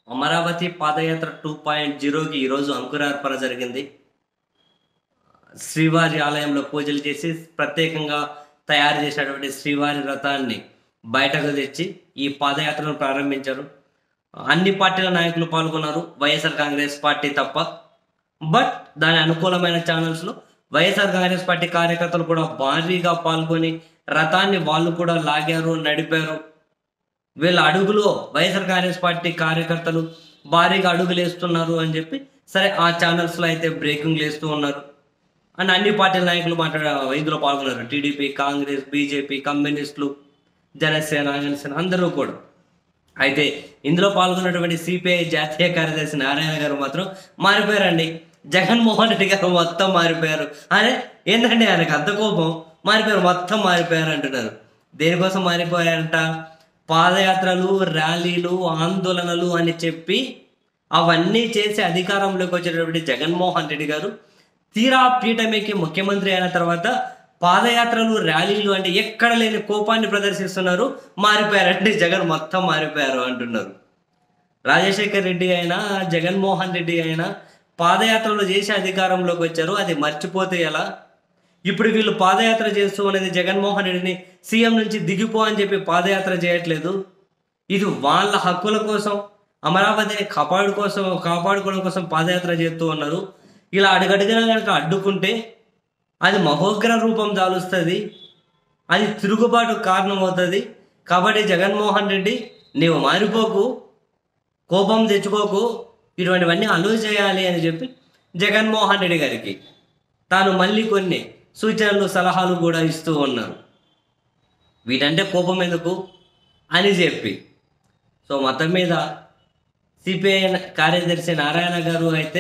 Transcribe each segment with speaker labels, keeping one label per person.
Speaker 1: అమరావతి పాదయాత్ర two point జీరోకి ఈరోజు అంకురార్పణ జరిగింది శ్రీవారి ఆలయంలో పూజలు చేసి ప్రత్యేకంగా తయారు చేసినటువంటి శ్రీవారి రథాన్ని బయటకు తెచ్చి ఈ పాదయాత్రను ప్రారంభించారు అన్ని పార్టీల నాయకులు పాల్గొన్నారు వైఎస్ఆర్ కాంగ్రెస్ పార్టీ తప్ప బట్ దాని అనుకూలమైన ఛానల్స్లో వైఎస్ఆర్ కాంగ్రెస్ పార్టీ కార్యకర్తలు కూడా భారీగా పాల్గొని రథాన్ని వాళ్ళు కూడా లాగారు నడిపారు వీళ్ళ అడుగులో వైఎస్ఆర్ కాంగ్రెస్ పార్టీ కార్యకర్తలు భారీగా అడుగులు వేస్తున్నారు అని చెప్పి సరే ఆ ఛానల్స్లో అయితే బ్రేకింగ్ వేస్తూ ఉన్నారు అండ్ అన్ని పార్టీల నాయకులు మాట్లాడ ఇందులో పాల్గొన్నారు టీడీపీ కాంగ్రెస్ బీజేపీ కమ్యూనిస్టులు జనసేన జనసేన అందరూ కూడా అయితే ఇందులో పాల్గొన్నటువంటి సిపిఐ జాతీయ కార్యదర్శి నారాయణ గారు మాత్రం మారిపోయారండి జగన్మోహన్ రెడ్డి గారు మొత్తం మారిపోయారు అరే ఏంటండి ఆయనకు అంత కోపం మారిపోయారు మొత్తం మారిపోయారు అంటున్నారు దేనికోసం మారిపోయారంట పాదయాత్రలు ర్యాలీలు ఆందోళనలు అని చెప్పి అవన్నీ చేసి అధికారంలోకి వచ్చేటటువంటి జగన్మోహన్ రెడ్డి గారు తీరా పీఠమేకి ముఖ్యమంత్రి అయిన తర్వాత పాదయాత్రలు ర్యాలీలు అంటే ఎక్కడ లేని కోపాన్ని ప్రదర్శిస్తున్నారు మారిపోయారంటే జగన్ మొత్తం మారిపోయారు అంటున్నారు రాజశేఖర్ రెడ్డి అయినా జగన్మోహన్ రెడ్డి అయినా పాదయాత్రలు చేసి అధికారంలోకి వచ్చారు అది మర్చిపోతే ఎలా ఇప్పుడు వీళ్ళు పాదయాత్ర చేస్తూ అనేది జగన్మోహన్ రెడ్డిని సీఎం నుంచి దిగిపో అని చెప్పి పాదయాత్ర చేయట్లేదు ఇది వాళ్ళ హక్కుల కోసం అమరావతిని కాపాడు కోసం కాపాడుకోవడం కోసం పాదయాత్ర చేస్తూ ఉన్నారు ఇలా అడుగడుగునా కనుక అడ్డుకుంటే అది మహోగ్ర రూపం దాలుస్తుంది అది తిరుగుబాటు కారణమవుతుంది కాబట్టి జగన్మోహన్ రెడ్డి నీవు మారిపోకు కోపం తెచ్చుకోకు ఇటువంటివన్నీ అలో చేయాలి అని చెప్పి జగన్మోహన్ రెడ్డి గారికి తాను మళ్ళీ కొన్ని సూచనలు సలహాలు కూడా ఇస్తూ ఉన్నారు వీటంటే కోపం ఎందుకు అని చెప్పి సో మొత్తం మీద సిపిఐ కార్యదర్శి నారాయణ గారు అయితే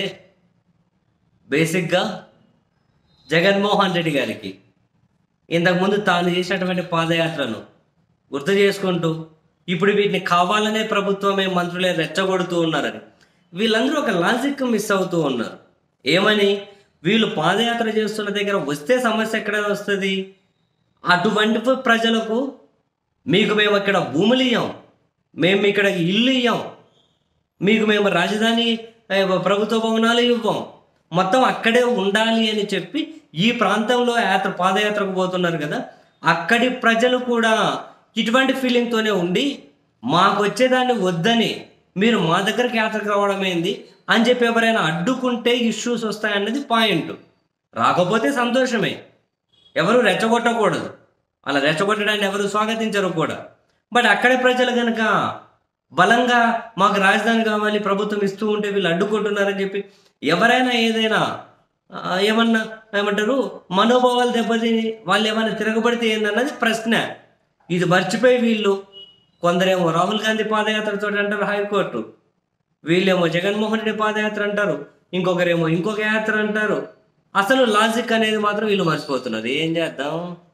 Speaker 1: బేసిక్గా జగన్మోహన్ రెడ్డి గారికి ఇంతకుముందు తాను చేసినటువంటి పాదయాత్రను గుర్తు చేసుకుంటూ ఇప్పుడు వీటిని కావాలనే ప్రభుత్వమే మంత్రులే రెచ్చగొడుతూ ఉన్నారని వీళ్ళందరూ ఒక లాజిక్ మిస్ అవుతూ ఉన్నారు ఏమని వీళ్ళు పాదయాత్ర చేస్తున్న దగ్గర వస్తే సమస్య ఎక్కడ వస్తుంది అటువంటి ప్రజలకు మీకు మేము ఇక్కడ భూములు ఇయ్యాం మేము ఇక్కడ ఇల్లు ఇయ్యాం మీకు మేము రాజధాని ఏ, ప్రభుత్వ భవనాలు ఇవ్వం మొత్తం అక్కడే ఉండాలి అని చెప్పి ఈ ప్రాంతంలో యాత్ర పాదయాత్రకు పోతున్నారు కదా అక్కడి ప్రజలు కూడా ఇటువంటి ఫీలింగ్తోనే ఉండి మాకు వచ్చేదాన్ని వద్దని మీరు మా దగ్గరికి యాత్రకు రావడం ఏంది అని చెప్పి ఎవరైనా అడ్డుకుంటే ఇష్యూస్ వస్తాయన్నది పాయింట్ రాకపోతే సంతోషమే ఎవరు రెచ్చగొట్టకూడదు అలా రెచ్చగొట్టడాన్ని ఎవరు స్వాగతించరు కూడా బట్ అక్కడి ప్రజలు కనుక బలంగా మాకు రాజధాని కావాలి ప్రభుత్వం ఇస్తూ ఉంటే వీళ్ళు అడ్డుకుంటున్నారని చెప్పి ఎవరైనా ఏదైనా ఆ, ఏమన్నా ఏమంటారు మనోభావాలు దెబ్బతిని వాళ్ళు ఏమైనా తిరగబడితే ఏందన్నది ప్రశ్న ఇది మర్చిపోయి వీళ్ళు కొందరేమో రాహుల్ గాంధీ పాదయాత్రతో అంటారు హైకోర్టు వీళ్ళేమో జగన్మోహన్ రెడ్డి పాదయాత్ర అంటారు ఇంకొకరేమో ఇంకొక యాత్ర అంటారు అసలు లాజిక్ అనేది మాత్రం వీళ్ళు మర్చిపోతున్నారు ఏం చేద్దాం